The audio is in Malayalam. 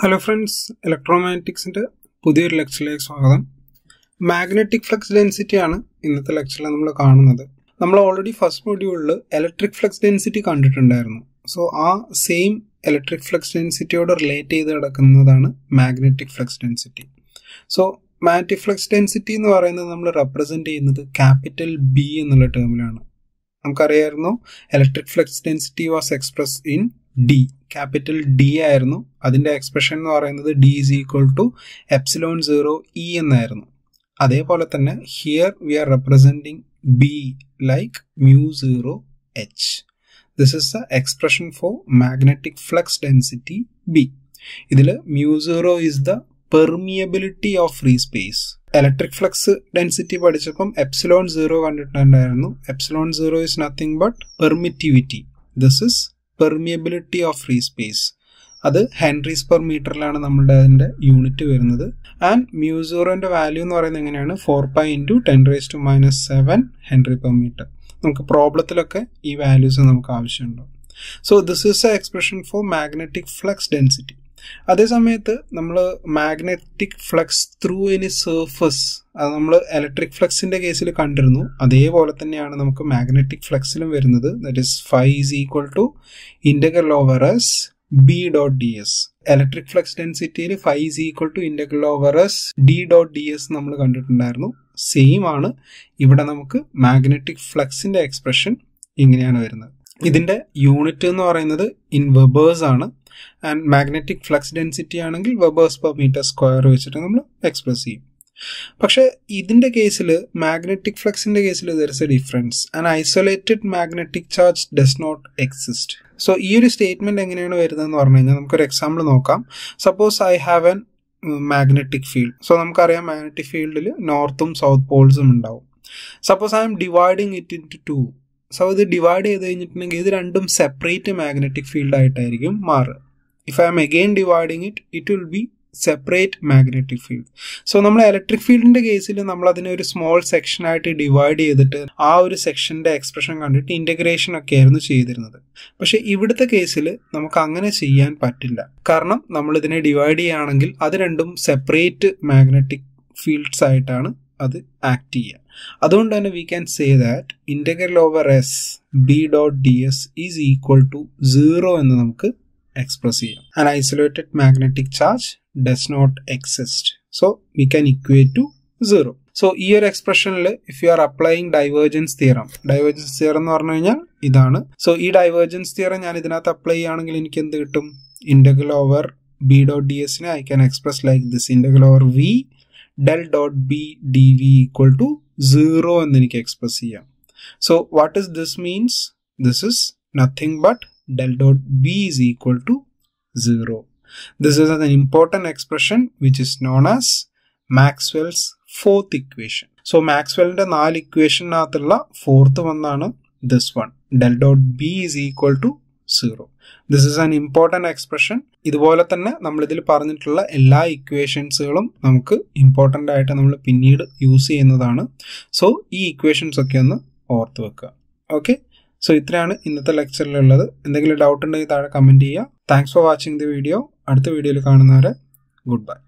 ഹലോ ഫ്രണ്ട്സ് ഇലക്ട്രോമാഗ്നറ്റിക്സിൻ്റെ പുതിയൊരു ലെക്ചറിലേക്ക് സ്വാഗതം മാഗ്നറ്റിക് ഫ്ലക്സ് ഡെൻസിറ്റി ആണ് ഇന്നത്തെ ലെക്ചറിൽ നമ്മൾ കാണുന്നത് നമ്മൾ ഓൾറെഡി ഫസ്റ്റ് മൊഡ്യൂളിൽ ഇലക്ട്രിക് ഫ്ലക്സ് ഡെൻസിറ്റി കണ്ടിട്ടുണ്ടായിരുന്നു സോ ആ സെയിം ഇലക്ട്രിക് ഫ്ലക്സ് ഡെൻസിറ്റിയോട് റിലേറ്റ് ചെയ്ത് കിടക്കുന്നതാണ് magnetic flux density so magnetic flux density എന്ന് പറയുന്നത് നമ്മൾ റെപ്രസെൻറ്റ് ചെയ്യുന്നത് ക്യാപിറ്റൽ ബി എന്നുള്ള ടേമിലാണ് നമുക്കറിയായിരുന്നു electric flux density was express in D capital D ആയിരുന്നു അതിൻ്റെ എക്സ്പ്രഷൻ എന്ന് പറയുന്നത് D is equal to epsilon zero E എന്നായിരുന്നു അതേപോലെ തന്നെ here we are representing B like mu zero H this is the expression for magnetic flux density B ഇതിൽ mu zero is the permeability of free space electric flux density പഠിച്ചപ്പം എപ്സിലോൺ സീറോ കണ്ടിട്ടുണ്ടായിരുന്നു epsilon zero is nothing but permittivity this is permeability of free space അത് ഹെൻറീസ് പെർ മീറ്ററിലാണ് നമ്മുടെ അതിൻ്റെ യൂണിറ്റ് വരുന്നത് ആൻഡ് മ്യൂസോറിൻ്റെ വാല്യൂ എന്ന് പറയുന്നത് എങ്ങനെയാണ് four pi into ten raise to minus seven henry per metre നമുക്ക് പ്രോബ്ലത്തിലൊക്കെ ഈ വാല്യൂസ് നമുക്ക് ആവശ്യമുണ്ട് so this is a expression for magnetic flux density അതേ സമയത്ത് നമ്മൾ magnetic flux through any surface അത് നമ്മൾ ഇലക്ട്രിക് ഫ്ലക്സിന്റെ കേസിൽ കണ്ടിരുന്നു അതേപോലെ തന്നെയാണ് നമുക്ക് മാഗ്നറ്റിക് ഫ്ലക്സിലും വരുന്നത് that is phi is equal to integral over S B dot D S electric flux ഡെൻസിറ്റിയിൽ phi is equal to integral over S D dot D S നമ്മൾ കണ്ടിട്ടുണ്ടായിരുന്നു സെയിം ആണ് ഇവിടെ നമുക്ക് മാഗ്നറ്റിക് ഫ്ലക്സിന്റെ എക്സ്പ്രഷൻ ഇങ്ങനെയാണ് വരുന്നത് ഇതിന്റെ യൂണിറ്റ് എന്ന് പറയുന്നത് ഇൻ വെബേഴ്സ് ആണ് ആൻഡ് മാഗ്നറ്റിക് ഫ്ലക്സ് ഡെൻസിറ്റി ആണെങ്കിൽ വെബേഴ്സ് പെർ മീറ്റർ സ്ക്വയർ വെച്ചിട്ട് നമ്മൾ എക്സ്പ്രസ് ചെയ്യും പക്ഷേ ഇതിന്റെ കേസിൽ മാഗ്നറ്റിക് ഫ്ലക്സിന്റെ കേസിൽ there is a difference and isolated magnetic charge does not exist so ഈ ഒരു സ്റ്റേറ്റ്മെന്റ് എങ്ങനെയാണ് വരുന്നതെന്ന് പറഞ്ഞു കഴിഞ്ഞാൽ നമുക്കൊരു എക്സാമ്പിൾ നോക്കാം suppose I have an magnetic field so നമുക്കറിയാം മാഗ്നറ്റിക് ഫീൽഡിൽ നോർത്തും സൗത്ത് പോൾസും ഉണ്ടാവും suppose I'm dividing it in two so ഇത് ഡിവൈഡ് ചെയ്ത് കഴിഞ്ഞിട്ടുണ്ടെങ്കിൽ ഇത് രണ്ടും സെപ്പറേറ്റ് മാഗ്നറ്റിക് ഫീൽഡ് ആയിട്ടായിരിക്കും മാറുക if I'm again dividing it it will be separate magnetic field so നമ്മൾ ഇലക്ട്രിക് ഫീൽഡിന്റെ കേസിൽ നമ്മൾ അതിനെ ഒരു സ്മോൾ സെക്ഷൻ ആയിട്ട് ഡിവൈഡ് ചെയ്തിട്ട് ആ ഒരു സെക്ഷന്റെ എക്സ്പ്രഷൻ കണ്ടിട്ട് ഇന്റഗ്രേഷൻ ഒക്കെ ആയിരുന്നു ചെയ്തിരുന്നത് പക്ഷെ ഇവിടുത്തെ കേസിൽ നമുക്ക് അങ്ങനെ ചെയ്യാൻ പറ്റില്ല കാരണം നമ്മൾ ഇതിനെ ഡിവൈഡ് ചെയ്യുകയാണെങ്കിൽ അത് രണ്ടും സെപ്പറേറ്റ് മാഗ്നറ്റിക് ഫീൽഡ്സ് ആയിട്ടാണ് അത് ആക്ട് ചെയ്യുക അതുകൊണ്ട് തന്നെ we can say that integral over S B dot D S is equal to zero എന്ന് നമുക്ക് എക്സ്പ്രസ് ചെയ്യാം an isolated magnetic charge does not exist so we can equate to zero so ഈ ഒരു എക്സ്പ്രഷനിൽ if you are applying divergence theorem divergence theorem എന്ന് പറഞ്ഞു കഴിഞ്ഞാൽ ഇതാണ് സോ ഈ ഡൈവേർജൻസ് തിയറം ഞാൻ ഇതിനകത്ത് അപ്ലൈ ചെയ്യുകയാണെങ്കിൽ എനിക്ക് എന്ത് കിട്ടും integral over B dot D എസിനെ I can express like this integral over V del dot B D V equal to zero എന്ന് എനിക്ക് എക്സ്പ്രസ് ചെയ്യാം so what is this means this is nothing but del dot b is equal to 0. This is an important expression which is known as Maxwell's fourth equation. So മാക്സ്വെല്ലിന്റെ നാല് ഇക്വേഷനകത്തുള്ള ഫോർത്ത് വന്നാണ് this one del dot B is equal to zero this is an important expression ഇതുപോലെ തന്നെ നമ്മൾ ഇതിൽ പറഞ്ഞിട്ടുള്ള എല്ലാ ഇക്വേഷൻസുകളും നമുക്ക് ഇമ്പോർട്ടൻ്റ് ആയിട്ട് നമ്മൾ പിന്നീട് യൂസ് ചെയ്യുന്നതാണ് സോ ഈ ഇക്വേഷൻസ് ഒക്കെ ഒന്ന് ഓർത്ത് വെക്കുക ഓക്കെ സോ ഇത്രയാണ് ഇന്നത്തെ ലെക്ചറിലുള്ളത് എന്തെങ്കിലും ഡൗട്ട് ഉണ്ടെങ്കിൽ താഴെ കമൻറ്റ് ചെയ്യുക thanks for watching the video അടുത്ത വീഡിയോയിൽ കാണുന്നവരെ ഗുഡ് ബൈ